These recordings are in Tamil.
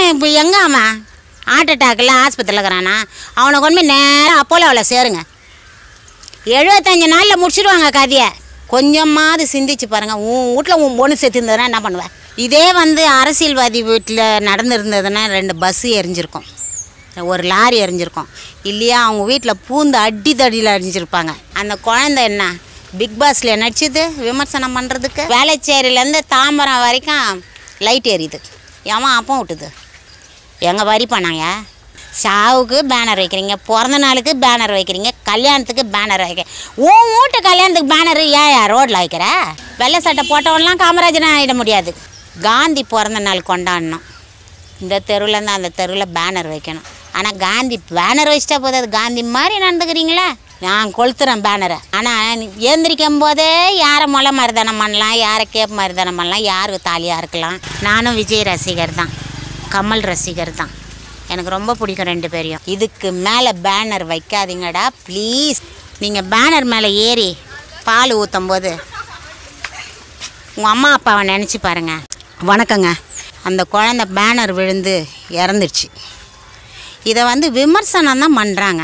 இப்போ எங்கே அவன் ஹார்ட் அட்டாக்கில் ஆஸ்பத்திரியில் இருக்கிறானா அவனை கொண்டு போய் நேராக அப்போலோவில் சேருங்க எழுபத்தஞ்சு நாளில் முடிச்சிடுவாங்க கதையை கொஞ்சமாவது சிந்திச்சு பாருங்கள் உன் வீட்டில் உன் பொண்ணு செத்து இருந்ததுன்னா என்ன பண்ணுவேன் இதே வந்து அரசியல்வாதி வீட்டில் நடந்திருந்ததுன்னா ரெண்டு பஸ்ஸு எரிஞ்சிருக்கும் ஒரு லாரி எரிஞ்சிருக்கும் இல்லையா அவங்க வீட்டில் பூந்து அடி தடியில் அடிஞ்சிருப்பாங்க அந்த குழந்தை என்ன பிக் பாஸில் நடிச்சது விமர்சனம் பண்ணுறதுக்கு வேளச்சேரியிலேருந்து தாம்பரம் வரைக்கும் லைட் எரியுது ஏமா அப்பம் விட்டுது எங்கே வரி பண்ணாங்க சாவுக்கு பேனர் வைக்கிறீங்க பிறந்த நாளுக்கு பேனர் வைக்கிறீங்க கல்யாணத்துக்கு பேனர் வைக்க உன் வீட்டு கல்யாணத்துக்கு பேனர் ஏன் ரோட்டில் வைக்கிற வெள்ளை சட்டை போட்டவன்லாம் காமராஜன் ஆகிட முடியாது காந்தி பிறந்த நாள் கொண்டாடணும் இந்த தெருவுலேருந்து அந்த தெருவில் பேனர் வைக்கணும் ஆனால் காந்தி பேனர் வச்சிட்டா போதும் அது காந்தி மாதிரி நடந்துக்கிறீங்களா நான் கொளுத்துறேன் பேனரை ஆனால் ஏந்திரிக்கும் போதே யாரை முளை மருதனம் பண்ணலாம் யாரை கேப் மருதனம் பண்ணலாம் யாருக்கு தாலியாக இருக்கலாம் நானும் விஜய் ரசிகர் தான் கமல் ரசிகர் தான் எனக்கு ரொம்ப பிடிக்கும் ரெண்டு பேரையும் இதுக்கு மேலே பேனர் வைக்காதீங்கடா ப்ளீஸ் நீங்கள் பேனர் மேலே ஏறி பால் ஊற்றும் போது உங்கள் அம்மா அப்பாவை நினச்சி பாருங்க வணக்கங்க அந்த குழந்த பேனர் விழுந்து இறந்துடுச்சு இதை வந்து விமர்சனம் தான் பண்ணுறாங்க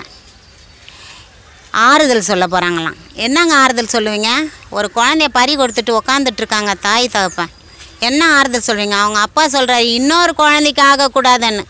ஆறுதல் சொல்ல போகிறாங்களாம் என்னங்க ஆறுதல் சொல்லுவீங்க ஒரு குழந்தைய பறி கொடுத்துட்டு உக்காந்துட்டு இருக்காங்க தாய் தகப்பன் என்ன ஆறுதல் சொல்கிறீங்க அவங்க அப்பா சொல்கிறாரு இன்னொரு குழந்தைக்கு ஆகக்கூடாதுன்னு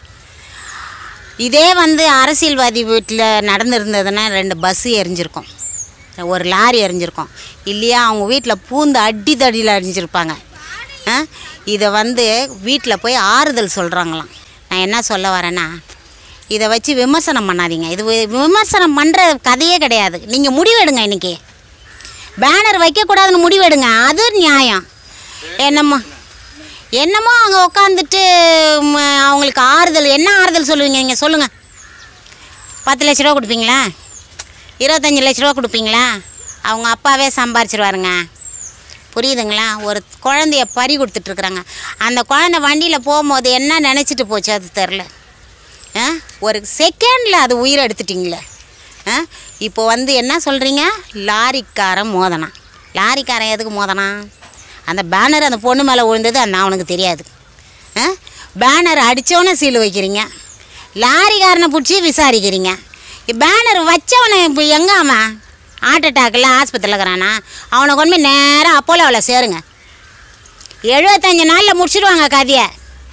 இதே வந்து அரசியல்வாதி வீட்டில் நடந்திருந்ததுன்னா ரெண்டு பஸ்ஸு எரிஞ்சிருக்கும் ஒரு லாரி எரிஞ்சிருக்கும் இல்லையா அவங்க வீட்டில் பூந்து அடி தடியில் அடிஞ்சிருப்பாங்க ஆ? இதை வந்து வீட்டில் போய் ஆறுதல் சொல்கிறாங்களாம் நான் என்ன சொல்ல வரேன்னா இதை வச்சு விமர்சனம் பண்ணாதீங்க இது வி- விமர்சனம் பண்ணுற கதையே கிடையாது நீங்கள் முடிவெடுங்க இன்றைக்கி பேனர் வைக்கக்கூடாதுன்னு முடிவெடுங்க அது நியாயம் என்னம்மா என்னமோ அங்கே உட்காந்துட்டு ம், அவங்களுக்கு ஆறுதல் என்ன ஆறுதல் சொல்லுவீங்க நீங்கள் சொல்லுங்கள் பத்து லட்ச ரூபா கொடுப்பீங்களா இருபத்தஞ்சி லட்ச ரூபா கொடுப்பீங்களா அவங்க அப்பாவே சம்பாரிச்சிருவாருங்க புரியுதுங்களா ஒரு குழந்தைய பறி கொடுத்துட்ருக்குறாங்க அந்த குழந்தை வண்டியில் போகும்போது என்ன நினச்சிட்டு போச்சு அது தெரில ஆ ஒரு செகண்டில் அது உயிரை எடுத்துட்டிங்களே ஆ இப்போ வந்து என்ன சொல்கிறீங்க லாரிக்காரன் மோதனான் லாரிக்காரன் எதுக்கு மோதனான் அந்த பேனர் அந்த பொண்ணு மேலே விழுந்தது அந்த அவனுக்கு தெரியாது ஆ பேனர் அடித்தவனை சீல் வைக்கிறீங்க லாரிக்காரனை பிடிச்சி விசாரிக்கிறீங்க பேனர் வச்சவனை இப்போ எங்கே அவன் ஹார்ட் அட்டாக்கில் ஆஸ்பத்திரியில் இருக்கிறானா அவனை கொண்டு போய் நேராக அப்போலோவில் சேருங்க எழுபத்தஞ்சு நாளில் முடிச்சிடுவாங்க கதையை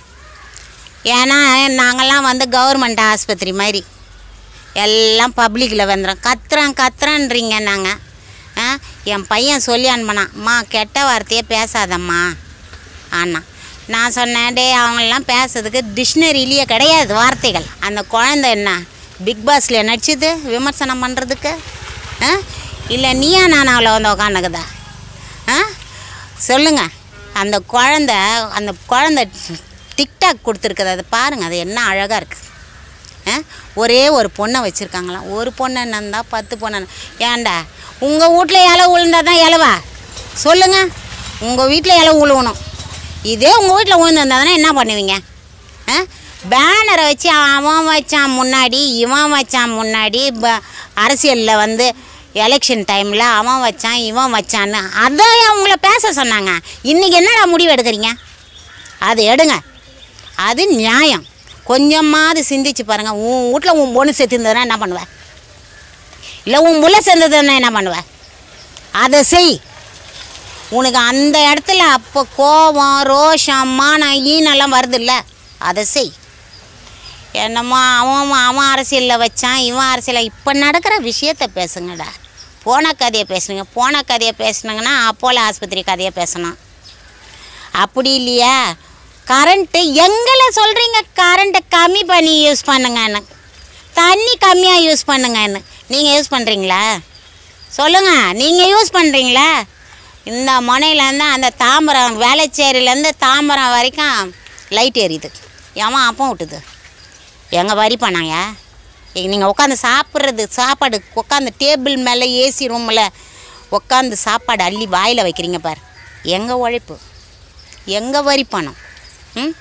ஏன்னா நாங்கள்லாம் வந்து கவர்மெண்ட் ஆஸ்பத்திரி மாதிரி எல்லாம் பப்ளிக்கில் வந்துடும் கத்துறோம் கத்துறோன்றீங்க நாங்கள் ஆ என் பையன் சொல்லி அனுப்பினான் அம்மா கெட்ட வார்த்தையே பேசாதம்மா ஆனா நான் சொன்னேன் டே அவங்களாம் பேசுறதுக்கு டிக்ஷனரியிலேயே கிடையாது வார்த்தைகள் அந்த குழந்தை என்ன பிக் பாஸில் நடிச்சது விமர்சனம் பண்ணுறதுக்கு ஆ இல்லை நீயா நான் அவளை வந்து உக்காந்துக்குதா ஆ சொல்லுங்க அந்த குழந்த அந்த குழந்த டிக்டாக் கொடுத்துருக்குது அதை பாருங்கள் அது என்ன அழகாக இருக்குது ஆ ஒரே ஒரு பொண்ணை வச்சுருக்காங்களாம் ஒரு பொண்ணு என்னந்தா பத்து பொண்ணு ஏன்டா உங்கள் வீட்டில் இலை விழுந்தா தான் இலவா சொல்லுங்கள் உங்கள் வீட்டில் இலை விழுவணும் இதே உங்கள் வீட்டில் விழுந்திருந்தாதானே என்ன பண்ணுவீங்க ஆ பேனரை வச்சு அவன் வச்சான் முன்னாடி இவன் வச்சான் முன்னாடி ப அரசியலில் வந்து எலெக்ஷன் டைமில் அவன் வச்சான் இவன் வச்சான்னு அதை அவங்கள பேச சொன்னாங்க இன்றைக்கி என்னடா முடிவு எடுக்கிறீங்க அது எடுங்க அது நியாயம் கொஞ்சமாவது சிந்திச்சு பாருங்கள் உன் வீட்டில் உன் பொண்ணு செத்து இருந்ததுன்னா என்ன பண்ணுவ இல்லை உன் புள்ள சேர்ந்ததுன்னா என்ன பண்ணுவ அதை செய் உனக்கு அந்த இடத்துல அப்போ கோபம் ரோஷம் மானம் ஈனெல்லாம் வருதுல்ல அதை செய் என்னமோ அவன் அவன் அரசியலில் வச்சான் இவன் அரசியலில் இப்போ நடக்கிற விஷயத்த பேசுங்கடா போன கதையை பேசுனீங்க போன கதையை பேசுனீங்கன்னா அப்போல ஆஸ்பத்திரி கதையை பேசணும் அப்படி இல்லையா கரண்ட்டு எங்களை சொல்கிறீங்க கரண்ட்டை கம்மி பண்ணி யூஸ் பண்ணுங்கன்னு தண்ணி கம்மியாக யூஸ் பண்ணுங்கன்னு நீங்கள் யூஸ் பண்ணுறீங்களா சொல்லுங்கள் நீங்கள் யூஸ் பண்ணுறீங்களா இந்த முனையிலேருந்து அந்த தாம்பரம் வேளச்சேரியிலேருந்து தாம்பரம் வரைக்கும் லைட் எரியுது எவன் அப்பம் விட்டுது எங்கே வரி பண்ணாங்க நீங்கள் உட்காந்து சாப்பிட்றது சாப்பாடு உட்காந்து டேபிள் மேலே ஏசி ரூமில் உட்காந்து சாப்பாடு அள்ளி வாயில் வைக்கிறீங்க பார் எங்கள் உழைப்பு எங்கள் வரி பணம் ம்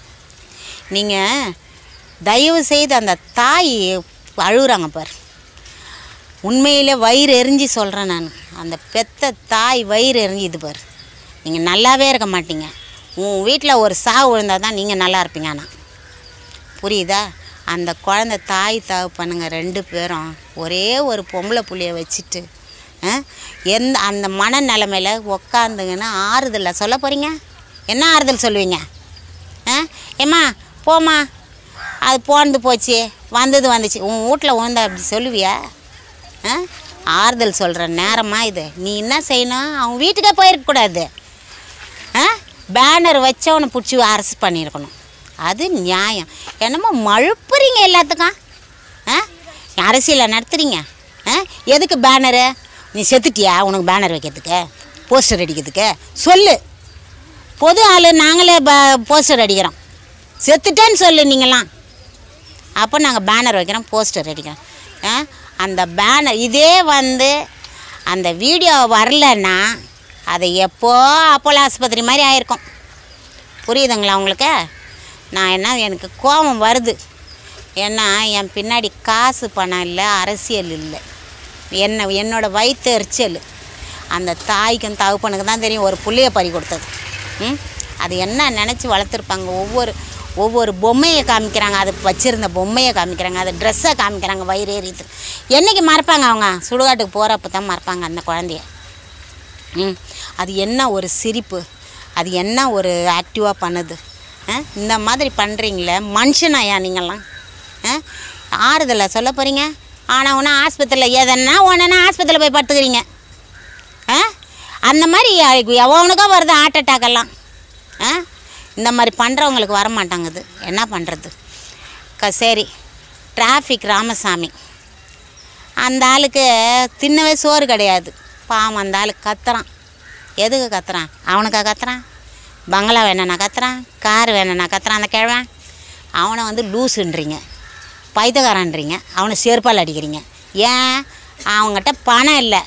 நீங்கள் தயவு செய்து அந்த தாய் அழுகுறாங்க பார் உண்மையிலே வயிறு எரிஞ்சு சொல்கிறேன் நான் அந்த பெத்த தாய் வயிறு எரிஞ்சுது பார் நீங்கள் நல்லாவே இருக்க மாட்டீங்க உன் வீட்டில் ஒரு சாவு விழுந்தால் தான் நீங்கள் நல்லா இருப்பீங்க ஆனால் புரியுதா அந்த குழந்த தாய் தகப்பனுங்க ரெண்டு பேரும் ஒரே ஒரு பொம்பளை புள்ளைய வச்சுட்டு ஆ, எந்த அந்த மனநிலமையில உக்காந்துங்கன்னு ஆறுதலில் சொல்ல போகிறீங்க என்ன ஆறுதல் சொல்லுவீங்க ஆ ஏம்மா போம்மா அது போனது போச்சு வந்தது வந்துச்சு உன் வீட்டில் உந்த அப்படி சொல்லுவியா ஆ ஆறுதல் சொல்கிற நேரமா இது நீ என்ன செய்யணும் அவங்க வீட்டுக்கே போயிருக்கக்கூடாது ஆ பேனர் வச்சவனை பிடிச்சி அரெஸ்ட் பண்ணியிருக்கணும் அது நியாயம் என்னமோ மழுப்புறீங்க எல்லாத்துக்கும் ஆ அரசியலை நடத்துறீங்க ஆ எதுக்கு பேனரு நீ செத்துட்டியா உனக்கு பேனர் வைக்கிறதுக்கு போஸ்டர் அடிக்கிறதுக்கு சொல்லு பொது ஆள் நாங்களே போஸ்டர் அடிக்கிறோம் செத்துட்டேன்னு சொல்லு நீங்களாம் அப்போ நாங்கள் பேனர் வைக்கிறோம் போஸ்டர் அடிக்கிறோம் ஆ அந்த பேனர் இதே வந்து அந்த வீடியோ வரலன்னா அது எப்போ அப்போலோ ஆஸ்பத்திரி மாதிரி ஆயிருக்கும் புரியுதுங்களா உங்களுக்கு நான் என்ன எனக்கு கோபம் வருது ஏன்னா என் பின்னாடி காசு பணம் இல்லை அரசியல் இல்லை என்ன என்னோட வயிற்று எரிச்சல் அந்த தாய்க்கும் தகப்பனுக்கு தான் தெரியும் ஒரு புள்ளைய பறி கொடுத்தது ம் அது என்ன நினச்சி வளர்த்துருப்பாங்க ஒவ்வொரு ஒவ்வொரு பொம்மையை காமிக்கிறாங்க அது வச்சுருந்த பொம்மையை காமிக்கிறாங்க அது ட்ரெஸ்ஸை காமிக்கிறாங்க வயிறு எரியுது என்றைக்கு மறப்பாங்க அவங்க சுடுகாட்டுக்கு போகிறப்ப தான் மறப்பாங்க அந்த குழந்தைய ம் அது என்ன ஒரு சிரிப்பு அது என்ன ஒரு ஆக்டிவாக பண்ணுது ஆ? இந்த மாதிரி பண்ணுறீங்களே மனுஷனாயா நீங்கள்லாம் ஆ ஆறுதலை சொல்ல போகிறீங்க ஆனால் ஒன்றா ஆஸ்பத்திரியில் எதனா ஒன்றுனா ஆஸ்பத்திரியில் போய் படுத்துக்கிறீங்க ஆ அந்த மாதிரி எவனுக்கோ வருது ஹார்ட் அட்டாக் எல்லாம் ஆ இந்த மாதிரி பண்ணுறவங்களுக்கு வர மாட்டாங்குது என்ன பண்ணுறது க சரி டிராஃபிக் ராமசாமி அந்த ஆளுக்கு தின்னவே சோறு கிடையாது பாவம் அந்த ஆளு கத்துறான் எதுக்கு கத்துறான் அவனுக்கா கத்துறான் பங்களா வேணும்னா கத்துறான் கார் வேணும்னா கத்துறான் அந்த கிழவன் அவனை வந்து லூசுன்றீங்க பைத்தகாரன்றீங்க அவனை செருப்பால் அடிக்கிறீங்க ஏன் அவங்ககிட்ட பணம் இல்லை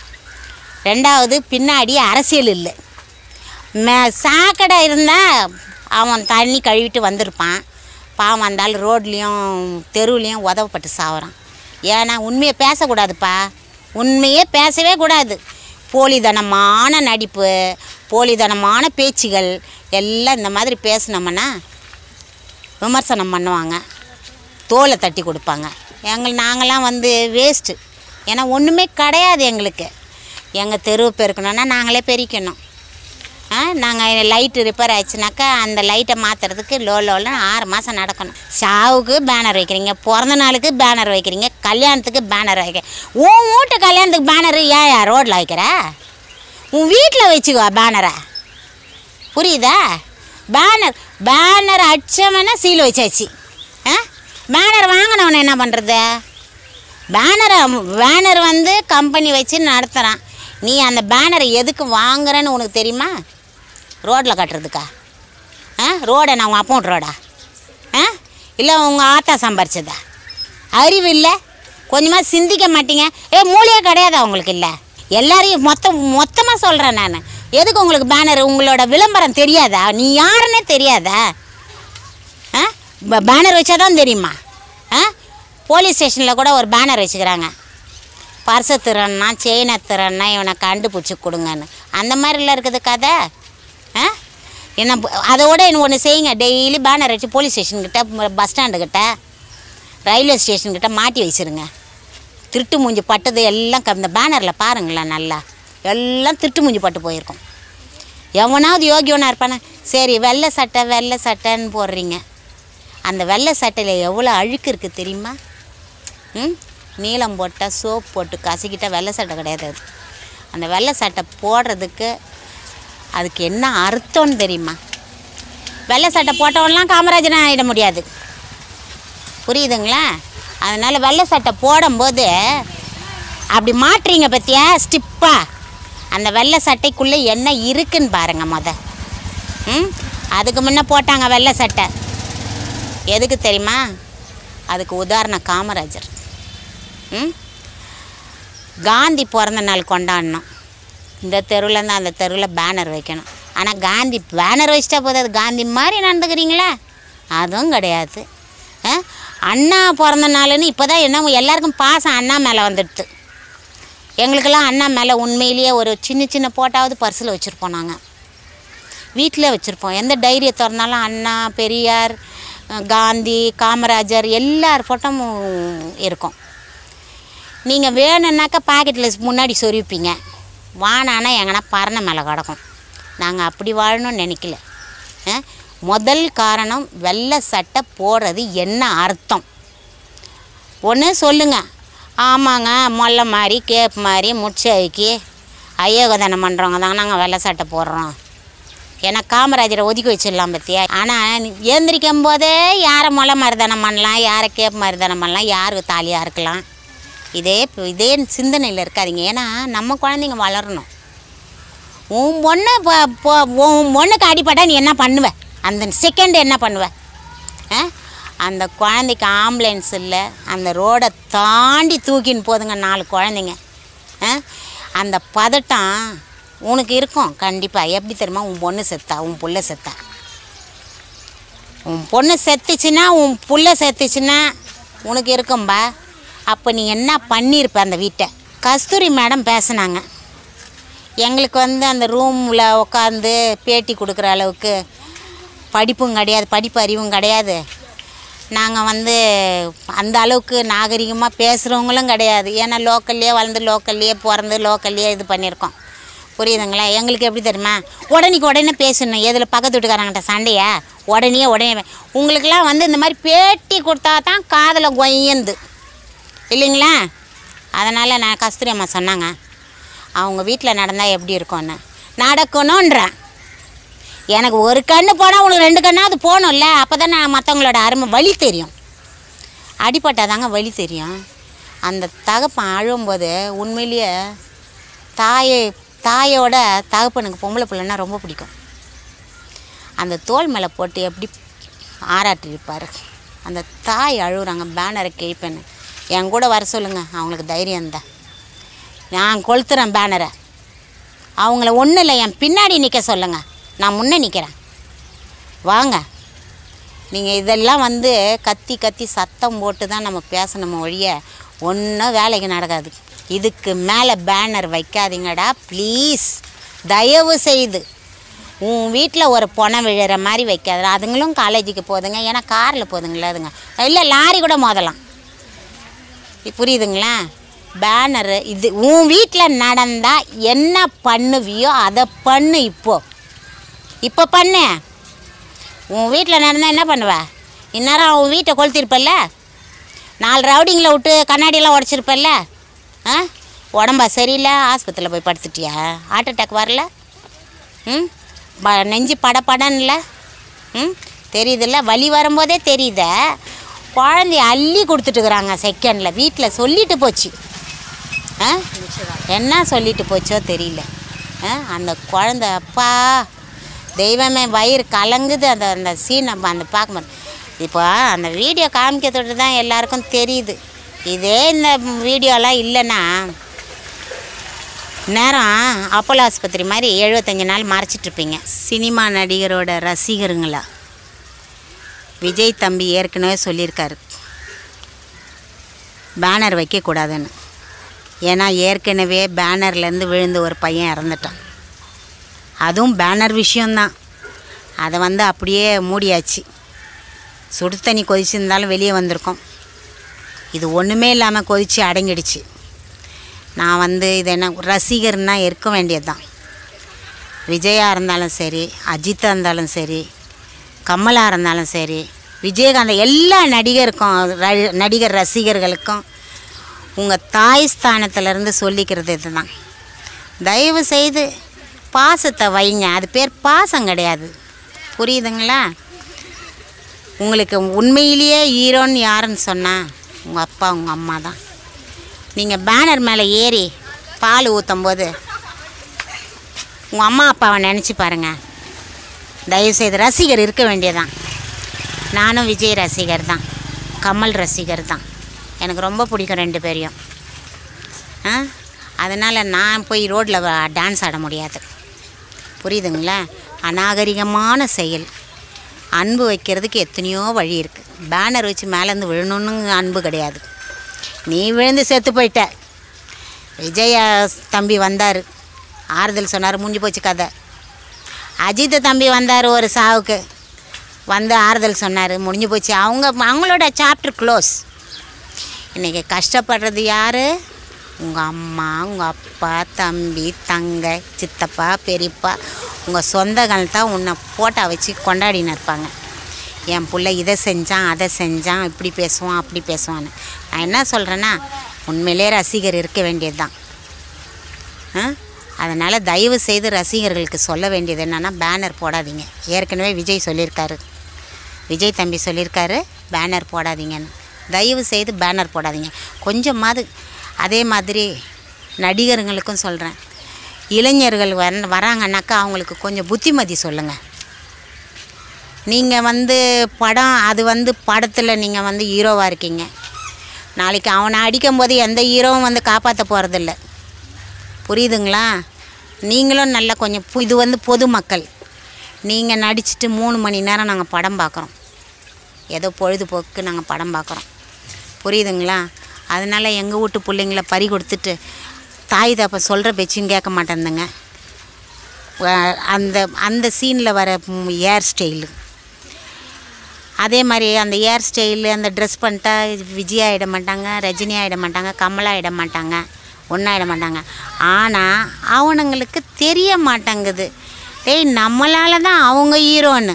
ரெண்டாவது பின்னாடி அரசியல் இல்லை மே சாக்கடை இருந்தால் அவன் தண்ணி கழுவிட்டு வந்திருப்பான் பாவம் அந்த ஆள் ரோட்லேயும் தெருவுலேயும் உதவப்பட்டு சாவறான் ஏன்னா உண்மையை பேசக்கூடாதுப்பா உண்மையே பேசவே கூடாது போலித்தனமான நடிப்பு போலித்தனமான பேச்சுகள் எல்லாம் இந்த மாதிரி பேசுனோம்னா விமர்சனம் பண்ணுவாங்க தோலை தட்டி கொடுப்பாங்க எங்கள் நாங்களாம் வந்து வேஸ்ட்டு ஏன்னா ஒன்றுமே கிடையாது எங்களுக்கு எங்கள் தெரு பெருக்கணுன்னா நாங்களே பெருக்கணும் ஆ நாங்கள் லைட்டு ரிப்பேர் ஆயிடுச்சுனாக்கா அந்த லைட்டை மாற்றுறதுக்கு லோ லோன்னு ஆறு மாதம் நடக்கணும் சாவுக்கு பேனர் வைக்கிறீங்க பிறந்த நாளுக்கு பேனர் வைக்கிறீங்க கல்யாணத்துக்கு பேனர் வைக்கிறீங்க உன் வீட்டு கல்யாணத்துக்கு பேனர் ஏன் ரோட்டில் வைக்கிற உன் வீட்டில் வச்சுக்கோ பேனரை புரியுதா பேனர் பேனர் அடிச்சவன சீல் வச்சாச்சு ஆ பேனர் வாங்கினவன என்ன பண்ணுறது பேனரை பேனர் வந்து கம்பெனி வச்சு நடத்துகிறான் நீ அந்த பேனரை எதுக்கு வாங்குறேன்னு உனக்கு தெரியுமா ரோட்டில் கட்டுறதுக்கா ஆ ரோடை நான் உங்கள் அப்போன் ரோடா ஆ இல்லை உங்கள் ஆத்தா சம்பாரிச்சதா அறிவு இல்லை கொஞ்சமாக சிந்திக்க மாட்டீங்க ஏ மூளையே கிடையாதா உங்களுக்கு இல்லை எல்லாரையும் மொத்தம் மொத்தமாக சொல்கிறேன் நான் எதுக்கு உங்களுக்கு பேனர் உங்களோட விளம்பரம் தெரியாதா நீ யாருன்னே தெரியாதா ஆ ப- பேனர் வச்சா தான் தெரியுமா ஆ போலீஸ் ஸ்டேஷனில் கூட ஒரு பேனர் வச்சுக்கிறாங்க பர்ஸை திறன்னா செயினை திறன்னா இவனை கண்டுபிடிச்சி கொடுங்கன்னு அந்த மாதிரிலாம் இருக்குது கதை ஆ என்ன ப- அதோட இன்னும் ஒன்று செய்யுங்க டெய்லி பேனர் வச்சு போலீஸ் ஸ்டேஷன்கிட்ட பஸ் ஸ்டாண்டுக்கிட்ட ரயில்வே ஸ்டேஷன்கிட்ட மாட்டி வச்சிருங்க திருட்டு மூஞ்சி பட்டது எல்லாம் க- இந்த பேனரில் பாருங்களேன் நல்லா எல்லாம் திருட்டு மூஞ்சி பட்டு போயிருக்கும் எவனாவது யோகியவனாக இருப்பானே சரி வெள்ளை சட்டை வெள்ளை சட்டைன்னு போடுறீங்க அந்த வெள்ளை சட்டையில் எவ்வளோ அழுக்கு இருக்குது தெரியுமா ம் நீலம் போட்டால் சோப் போட்டு கசக்கிட்டால் வெள்ளை சட்டை கிடையாது அது அந்த வெள்ளை சட்டை போடுறதுக்கு அதுக்கு என்ன அர்த்தம்னு தெரியுமா வெள்ளை சட்டை போட்டவன்லாம் காமராஜன் ஆகிட முடியாது புரியுதுங்களா அதனால் வெள்ளை சட்டை போடும்போது அப்படி மாட்டுறீங்க பற்றியா ஸ்டிப்பா அந்த வெள்ளை சட்டைக்குள்ளே என்ன இருக்குன்னு பாருங்க முத ம் அதுக்கு முன்னே போட்டாங்க வெள்ளை சட்டை எதுக்கு தெரியுமா அதுக்கு உதாரணம் காமராஜர் ம் காந்தி பிறந்த நாள் கொண்டாடணும் இந்த தெருவுலேருந்து அந்த தெருவில் பேனர் வைக்கணும் ஆனால் காந்தி பேனர் வச்சிட்டா போதும் அது காந்தி மாதிரி நடந்துக்கிறீங்களா அதுவும் கிடையாது ஆ? அண்ணா பிறந்த நாளுன்னு இப்போ தான் என்ன எல்லாருக்கும் பாசம் அண்ணா மேலே வந்துடுது எங்களுக்கெல்லாம் அண்ணா மேலே உண்மையிலேயே ஒரு சின்ன சின்ன போட்டாவது பர்ஸில் வச்சுருப்போம் நாங்கள் வீட்டில் வச்சுருப்போம் எந்த டைரியை திறந்தாலும் அண்ணா பெரியார் காந்தி காமராஜர் எல்லார் ஃபோட்டோவும் இருக்கும் நீங்கள் வேணும்னாக்கா பாக்கெட்டில் முன்னாடி சொருவிப்பீங்க வானானா எங்கன்னா பறனை மேலே கிடக்கும் நாங்கள் அப்படி வாழணும்னு நினைக்கல ஆ? முதல் காரணம் வெள்ளை சட்டை போடுறது என்ன அர்த்தம் ஒன்று சொல்லுங்க ஆமாங்க மொல்லை மாதிரி கேப் மாதிரி முச்சைக்கு ஐயோகதானம் பண்ணுறவங்க தாங்க நாங்கள் வெள்ளை சட்டை போடுறோம் ஏன்னா காமராஜரை ஒதுக்கி வச்சிடலாம் பற்றியா ஆனால் ஏந்திரிக்கும் போதே யாரை மொளை மருதானம் பண்ணலாம் யாரை கேப் மருதானம் பண்ணலாம் யார் தாலியாக இருக்கலாம் இதே இதே சிந்தனையில் இருக்காதீங்க ஏன்னா நம்ம குழந்தைங்க வளரணும் உன் பொண்ணு இப்போ இப்போ உன் பொண்ணுக்கு அடிப்பட்டா நீ என்ன பண்ணுவ அந்த செகண்ட் என்ன பண்ணுவ ஆ? அந்த குழந்தைக்கு ஆம்புலன்ஸ் இல்லை அந்த ரோடை தாண்டி தூக்கின்னு போதுங்க நாலு குழந்தைங்க ஆ? அந்த பதட்டம் உனக்கு இருக்கும் கண்டிப்பாக எப்படி தெரியுமா உன் பொண்ணு செத்தா உன் புள்ள செத்தா உன் பொண்ணு செத்துச்சுன்னா உன் புள்ள செத்துச்சுன்னா உனக்கு இருக்கும்பா அப்போ நீ என்ன பண்ணியிருப்ப அந்த வீட்டை கஸ்தூரி மேடம் பேசுனாங்க எங்களுக்கு வந்து அந்த ரூமில் உட்காந்து பேட்டி கொடுக்குற அளவுக்கு படிப்பும் கிடையாது படிப்பு அறிவும் கிடையாது நாங்கள் வந்து அந்த அளவுக்கு நாகரிகமாக பேசுகிறவங்களும் கிடையாது ஏன்னா லோக்கல்லையே வளர்ந்து லோக்கல்லையே பிறந்து லோக்கல்லையே இது பண்ணியிருக்கோம் புரியுதுங்களா எங்களுக்கு எப்படி தெரியுமா உடனேக்கு உடனே பேசணும் எதில் பக்கத்து வீட்டுக்காரங்கிட்ட சண்டையா உடனே உடனே உங்களுக்கெல்லாம் வந்து இந்த மாதிரி பேட்டி கொடுத்தா தான் காதில் கொய்யந்து இல்லைங்களா அதனால் நான் கஸ்தூரி அம்மா சொன்னாங்க அவங்க வீட்டில் நடந்தால் எப்படி இருக்கும்னு நடக்கணுன்றேன் எனக்கு ஒரு கண்ணு போனால் உனக்கு ரெண்டு கண்ணாவது போகணும்ல அப்போ தான் நான் மற்றவங்களோட அருமை வழி தெரியும் அடிப்பட்டால் தாங்க வழி தெரியும் அந்த தகப்பன் அழும்போது உண்மையிலேயே தாயை தாயோட தகப்பனுக்கு பொம்பளை பிள்ளைன்னா ரொம்ப பிடிக்கும் அந்த தோல் மேலே போட்டு எப்படி ஆராட்டிருப்பார் அந்த தாய் அழுகுறாங்க பேனரை கிழிப்பேன்னு என் கூட வர சொல்லுங்க அவங்களுக்கு தைரியம் தான் நான் கொளுத்துறேன் பேனரை அவங்கள ஒன்றும் இல்லை என் பின்னாடி நிற்க சொல்லுங்க நான் முன்னே நிற்கிறேன் வாங்க நீங்கள் இதெல்லாம் வந்து கத்தி கத்தி சத்தம் போட்டு தான் நம்ம பேசணும் ஒழிய ஒன்றும் வேலைக்கு நடக்காது இதுக்கு மேலே பேனர் வைக்காதீங்கடா ப்ளீஸ் தயவு செய்து உன் வீட்டில் ஒரு பொணம் விழுற மாதிரி வைக்காத அதுங்களும் காலேஜுக்கு போகுதுங்க ஏன்னா காரில் போகுதுங்களா அதுங்க இல்லை லாரி கூட மோதலாம் இ- புரியுதுங்களா பேனரு இது உன் வீட்டில் நடந்தால் என்ன பண்ணுவியோ அதை பண்ணு இப்போ இப்போ பண்ணு உன் வீட்டில் நடந்தால் என்ன பண்ணுவ இந்நேரம் உன் வீட்டை கொளுத்திருப்பல்ல நாலு ரவுடிங்களை விட்டு கண்ணாடியெல்லாம் உடச்சிருப்பல்ல ஆ உடம்பா சரியில்லை ஆஸ்பத்திரியில் போய் படுத்துட்டியா ஹார்ட் அட்டாக் வரல ம் ப நெஞ்சு படபடன்ல ம் தெரியுதுல்ல வலி வரும்போதே தெரியுதே குழந்தைய அள்ளி கொடுத்துட்டுக்குறாங்க செகண்டில் வீட்டில் சொல்லிட்டு போச்சு ஆ என்ன சொல்லிட்டு போச்சோ தெரியல ஆ அந்த குழந்த அப்பா தெய்வமே வயிறு கலங்குது அந்த அந்த சீன் நம்ம அந்த பார்க்கும்போது இப்போ அந்த வீடியோ காமிக்கிறதோடு தான் எல்லாருக்கும் தெரியுது இதே இந்த வீடியோலாம் இல்லைன்னா நேரம் அப்போலோ ஆஸ்பத்திரி மாதிரி எழுபத்தஞ்சு நாள் மறைச்சிட்ருப்பீங்க சினிமா நடிகரோட ரசிகருங்களா விஜய் தம்பி ஏற்கனவே சொல்லியிருக்காரு பேனர் வைக்கக்கூடாதுன்னு ஏன்னா ஏற்கனவே பேனர்லேருந்து விழுந்து ஒரு பையன் இறந்துட்டான் அதுவும் பேனர் விஷயந்தான் அதை வந்து அப்படியே மூடியாச்சு சுடு தண்ணி கொதிச்சிருந்தாலும் வெளியே வந்திருக்கோம் இது ஒன்றுமே இல்லாமல் கொதித்து அடங்கிடுச்சு நான் வந்து இது என்ன ரசிகர்னா இருக்க வேண்டியது தான் விஜயா இருந்தாலும் சரி அஜித்தா இருந்தாலும் சரி கமலா இருந்தாலும் சரி விஜயகாந்த் எல்லா நடிகருக்கும் ர- நடிகர் ரசிகர்களுக்கும் உங்கள் தாய் ஸ்தானத்திலேருந்து சொல்லிக்கிறது இதுதான் தயவு செய்து பாசத்தை வைங்க அது பேர் பாசம் கிடையாது புரியுதுங்களா உங்களுக்கு உண்மையிலேயே ஹீரோன்னு யாருன்னு சொன்னால் உங்கள் அப்பா உங்கள் அம்மா தான் நீங்கள் பேனர் மேலே ஏறி பால் ஊற்றும் போது உங்கள் அம்மா அப்பாவை நினச்சி பாருங்கள் தயவுசெய்து ரசிகர் இருக்க வேண்டியதான் நானும் விஜய் ரசிகர் தான் கமல் ரசிகர் தான் எனக்கு ரொம்ப பிடிக்கும் ரெண்டு பேரையும் ஆ அதனால் நான் போய் ரோட்டில் டான்ஸ் ஆட முடியாது புரியுதுங்களா அநாகரிகமான செயல் அன்பு வைக்கிறதுக்கு எத்தனையோ வழி இருக்குது பேனர் வச்சு மேலேருந்து விழணுன்னு அன்பு கிடையாது நீ விழுந்து செத்து போயிட்ட விஜய தம்பி வந்தார் ஆறுதல் சொன்னார் முடிஞ்சு போச்சு கதை அஜித் தம்பி வந்தார் ஒரு சாவுக்கு வந்து ஆறுதல் சொன்னார் முடிஞ்சு போச்சு அவங்க அவங்களோட சாப்டர் க்ளோஸ் இன்றைக்கி கஷ்டப்படுறது யார் உங்கள் அம்மா உங்கள் அப்பா தம்பி தங்கை சித்தப்பா பெரியப்பா உங்கள் சொந்தங்கள் தான் உன்னை ஃபோட்டோ வச்சு கொண்டாடின்னு இருப்பாங்க என் புள்ள இதை செஞ்சான் அதை செஞ்சான் இப்படி பேசுவான் அப்படி பேசுவான்னு நான் என்ன சொல்கிறேன்னா உண்மையிலே ரசிகர் இருக்க வேண்டியது தான் அதனால் தயவு செய்து ரசிகர்களுக்கு சொல்ல வேண்டியது என்னென்னா பேனர் போடாதீங்க ஏற்கனவே விஜய் சொல்லியிருக்காரு விஜய் தம்பி சொல்லியிருக்காரு பேனர் போடாதீங்கன்னு தயவு செய்து பேனர் போடாதீங்க கொஞ்சமாவது அதே மாதிரி நடிகருங்களுக்கும் சொல்கிறேன் இளைஞர்கள் வர வராங்கன்னாக்கா அவங்களுக்கு கொஞ்சம் புத்திமதி சொல்லுங்கள் நீங்கள் வந்து படம் அது வந்து படத்தில் நீங்கள் வந்து ஹீரோவாக இருக்கீங்க நாளைக்கு அவனை அடிக்கும்போது எந்த ஹீரோவும் வந்து காப்பாற்ற போகிறதில்ல புரியுதுங்களா நீங்களும் நல்லா கொஞ்சம் பு- இது வந்து பொதுமக்கள் நீங்கள் நடிச்சிட்டு மூணு மணி நேரம் நாங்கள் படம் பார்க்குறோம் ஏதோ பொழுதுபோக்கு நாங்கள் படம் பார்க்குறோம் புரியுதுங்களா அதனால் எங்கள் வீட்டு பிள்ளைங்கள பறி கொடுத்துட்டு தாய் தப்ப சொல்கிற பேச்சும் கேட்க மாட்டேந்துங்க வ- அந்த அந்த சீனில் வர ஏர் ஸ்டைலு அதே மாதிரி அந்த ஹேர் ஸ்டைலு அந்த ட்ரெஸ் பண்ணிட்டா விஜய் ஆகிட மாட்டாங்க ரஜினி ஆகிட மாட்டாங்க கமலா ஆகிட மாட்டாங்க ஒன்றாயிட மாட்டாங்க ஆனால் அவனுங்களுக்கு தெரிய மாட்டேங்குது டேய் நம்மளால தான் அவங்க ஹீரோன்னு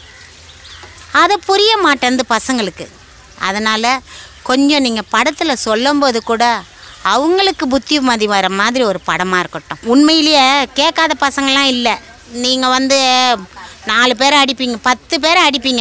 அது புரிய மாட்டேங்குது பசங்களுக்கு அதனால் கொஞ்சம் நீங்கள் படத்தில் சொல்லும்போது கூட அவங்களுக்கு புத்திமதி வர மாதிரி ஒரு படமாக இருக்கட்டும் உண்மையிலேயே கேட்காத பசங்களாம் இல்லை நீங்கள் வந்து நாலு பேரை அடிப்பீங்க பத்து பேரை அடிப்பீங்க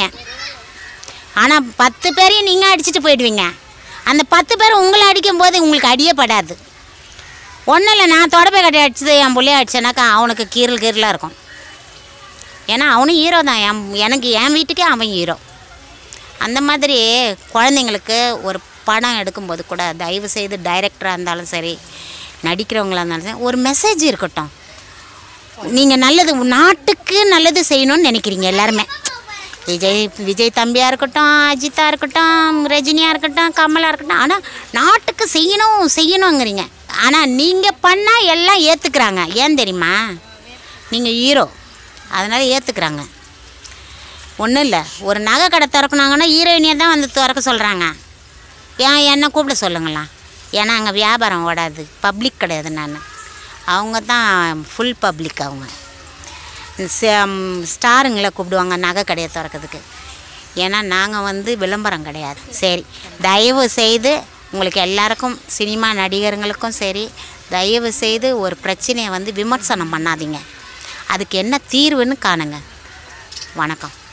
ஆனால் பத்து பேரையும் நீங்கள் அடிச்சுட்டு போயிடுவீங்க அந்த பத்து பேர் உங்களை அடிக்கும்போது உங்களுக்கு அடியே படாது ஒன்றும் இல்லை நான் தொடப்பை கட்டி அடிச்சது என் பிள்ளைய அடிச்சேனாக்கா அவனுக்கு கீரல் கீரலாக இருக்கும் ஏன்னா அவனும் ஹீரோ தான் என் எனக்கு என் வீட்டுக்கே அவன் ஹீரோ அந்த மாதிரி குழந்தைங்களுக்கு ஒரு படம் எடுக்கும்போது கூட தயவு செய்து டைரக்டராக இருந்தாலும் சரி நடிக்கிறவங்களா இருந்தாலும் சரி ஒரு மெசேஜ் இருக்கட்டும் நீங்கள் நல்லது நாட்டுக்கு நல்லது செய்யணும்னு நினைக்கிறீங்க எல்லாருமே விஜய் விஜய் தம்பியாக இருக்கட்டும் அஜித்தா இருக்கட்டும் ரஜினியாக இருக்கட்டும் கமலா இருக்கட்டும் ஆனால் நாட்டுக்கு செய்யணும் செய்யணுங்கிறீங்க ஆனால் நீங்கள் பண்ணால் எல்லாம் ஏற்றுக்குறாங்க ஏன் தெரியுமா நீங்கள் ஹீரோ அதனால் ஏற்றுக்குறாங்க ஒன்றும் இல்லை ஒரு நகை கடை திறக்குனாங்கன்னா ஹீரோயினியை தான் வந்து திறக்க சொல்கிறாங்க ஏன் என்ன கூப்பிட சொல்லுங்களா ஏன்னா அங்கே வியாபாரம் ஓடாது பப்ளிக் கிடையாது நான் அவங்க தான் ஃபுல் பப்ளிக் அவங்க ஸ்டாருங்களை கூப்பிடுவாங்க நகை கடையை திறக்கிறதுக்கு ஏன்னா நாங்கள் வந்து விளம்பரம் கிடையாது சரி தயவு செய்து உங்களுக்கு எல்லாருக்கும் சினிமா நடிகருங்களுக்கும் சரி தயவு செய்து ஒரு பிரச்சனையை வந்து விமர்சனம் பண்ணாதீங்க அதுக்கு என்ன தீர்வுன்னு காணுங்க வணக்கம்